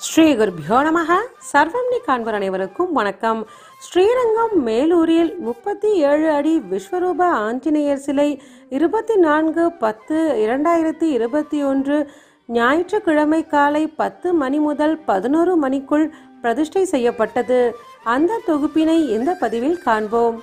ஸ்ரீ குருபியோ நமக சர்வம்னி காண்பர் அனைவருக்கும் வணக்கம் ஸ்ரீரங்கம் மேலூரில் முப்பத்தி ஏழு அடி விஸ்வரூப ஆஞ்சநேயர் சிலை இருபத்தி நான்கு பத்து இரண்டாயிரத்தி இருபத்தி ஒன்று ஞாயிற்றுக்கிழமை காலை பத்து மணி முதல் பதினோரு மணிக்குள் பிரதிஷ்டை செய்யப்பட்டது அந்த தொகுப்பினை இந்த பதிவில் காண்போம்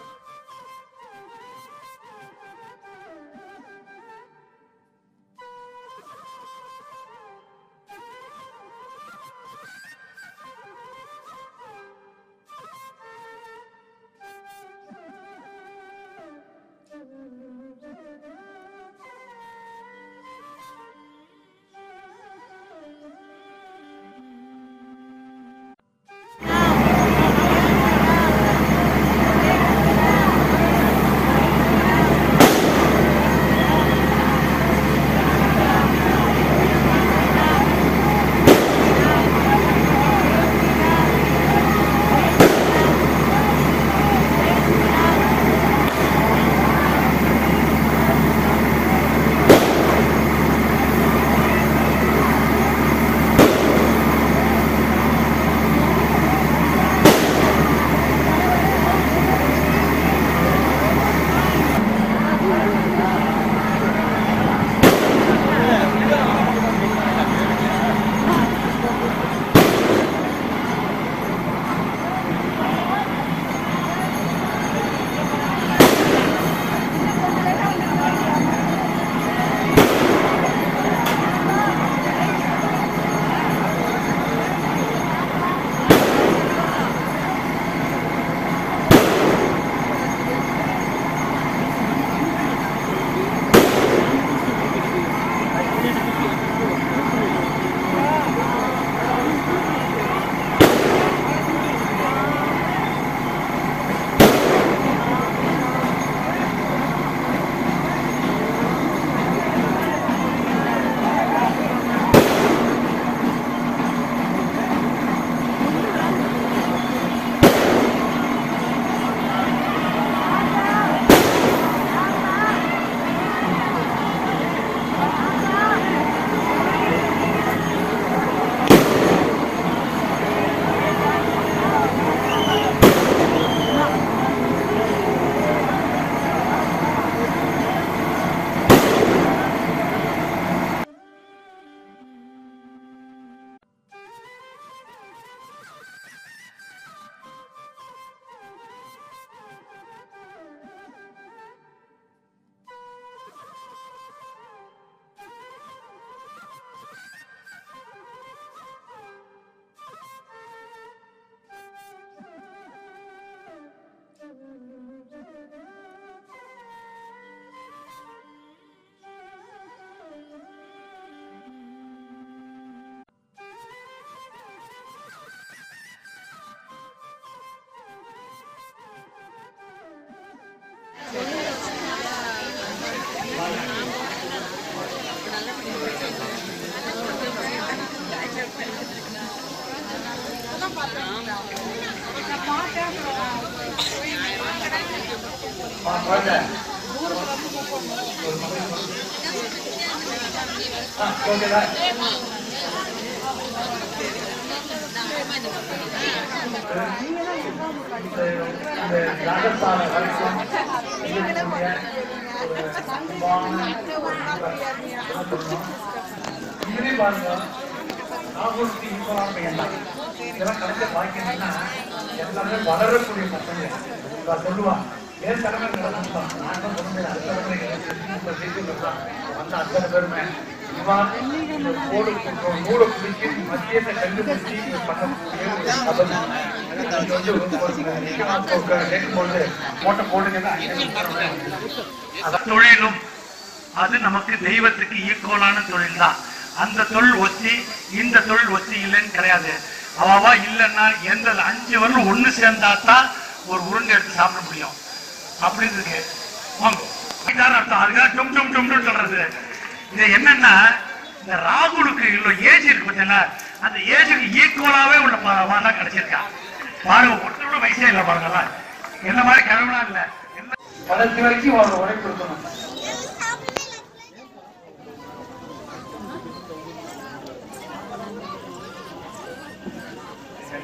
இந்த யாகசாலை வரைக்கும் இருக்கக்கூடிய ஒரு அன்பான ஒரு என்ன சொல்லணும்? இதுலயே பாருங்க நாகூருக்கு ஈக்குவலான எண்ணம் இதெல்லாம் கலந்து பாய்க்கணும்னா எல்லாமே வளரக்கூடிய பசங்க இவ சொல்லுவா ஏன் தலைமை நடந்துட்டான் நான் தான் சொல்லுவேன் அடுத்த தலைமை வந்த அத்தனை பேருமே இவா இந்த கோடு மூட பிடிச்சி மத்தியத்தை கண்டுபிடிச்சி இது பண்ணக்கூடிய ஒரு நபர் இது வந்து ஒரு நிச்சயமாக கேட்கும்போது மூட்டை போடுங்கன்னா அதான் தொழிலும் அது நமக்கு தெய்வத்துக்கு ஈக்குவலான தொழில் தான் அந்த தொழில் ஒத்தி இந்த தொழில் ஒத்தி இல்லைன்னு கிடையாது அவாவா இல்லைன்னா எந்த அஞ்சு வரலும் ஒண்ணு சேர்ந்தா தான் ஒரு உருண்டை எடுத்து சாப்பிட முடியும் அப்படின்னு இருக்கு வாங்க. இதான் அர்த்தம் அதுக்காக டும் டும் டும் டும் சொல்றது இது என்னன்னா இந்த ராகுலுக்கு இவ்வளோ ஏஜ் இருக்கு பார்த்தீங்களா அந்த ஏஜுக்கு ஈக்குவலாவே உள்ள ப- தான் கிடைச்சிருக்கா பாருங்க ஒருத்தரோட வயசே இல்லை பாருங்களா என்ன மாதிரி கிழமெல்லாம் இல்லை கடைசி வரைக்கும் ஒரு உழைப்பு இருக்கணும்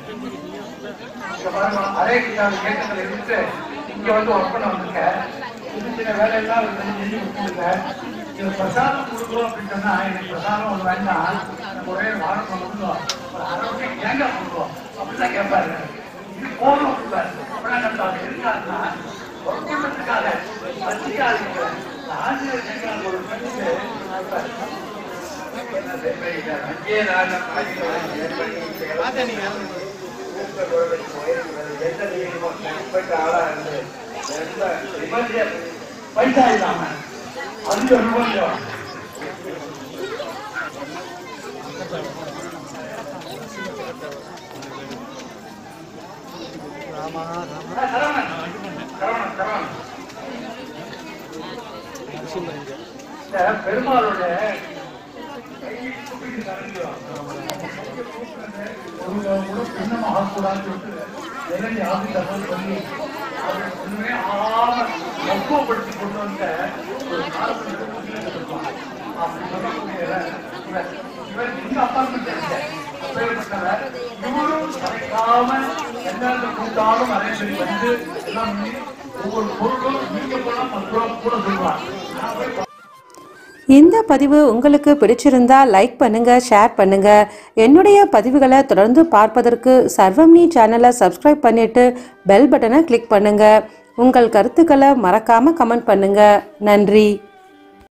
இங்க பாருங்க, அரே கிருஷ்ணாவில் இயக்கத்தில் இருந்து இங்க வந்து ஒர்க் பண்ண வந்திருக்கேன் சின்ன சின்ன வேலையெல்லாம் அவர் செஞ்சு செஞ்சு கொடுத்துருக்கேன் இது பிரசாதம் கொடுக்குறோம் அப்படின்னு சொன்னா எனக்கு பிரசாதம் ஒன்று வேண்டாம் எனக்கு ஒரே வாரம் கொடுக்குறோம் ஒரு அரை மணி தேங்காய் கொடுக்குறோம் அப்படிலாம் கேட்பாரு இது போதும் அப்படிப்பாரு அப்படின்னா நம்ம அவர் இருக்காருன்னா ஒரு குடும்பத்துக்காக பத்திரிக்காக ஆசிரியர் தேங்காய் ஒரு மணிக்கு பைசா இல்லாம அதிக ரூபாய் சரவணன் சரவணன் சரவணன் இந்த பெருமாளோட பின்னமாகக்கூடாதுன்னு சொல்லிட்டு இறங்கி ஆபீசர் சொல்லி அவர் ஒண்ணுமே ஆகாம பக்குவப்படுத்தி கொண்டு வந்த ஒரு காலத்துல அப்படி சொல்லக்கூடிய இவர் இவர் எங்க அப்பார்ட்மெண்ட் இருக்க அப்பேற்பட்டவர் இவரும் மறைக்காம எந்த கூட்டாலும் அரேஞ்ச் வந்து எல்லாம் பண்ணி ஒவ்வொரு பொருளும் நீங்க போனா பத்து ரூபா கூட சொல்லுவாங்க நான் போய் இந்த பதிவு உங்களுக்கு பிடிச்சிருந்தா லைக் பண்ணுங்க ஷேர் பண்ணுங்க என்னுடைய பதிவுகளை தொடர்ந்து பார்ப்பதற்கு சர்வம்னி சேனலை சப்ஸ்கிரைப் பண்ணிட்டு பெல் பட்டனை கிளிக் பண்ணுங்க உங்கள் கருத்துக்களை மறக்காம கமெண்ட் பண்ணுங்க நன்றி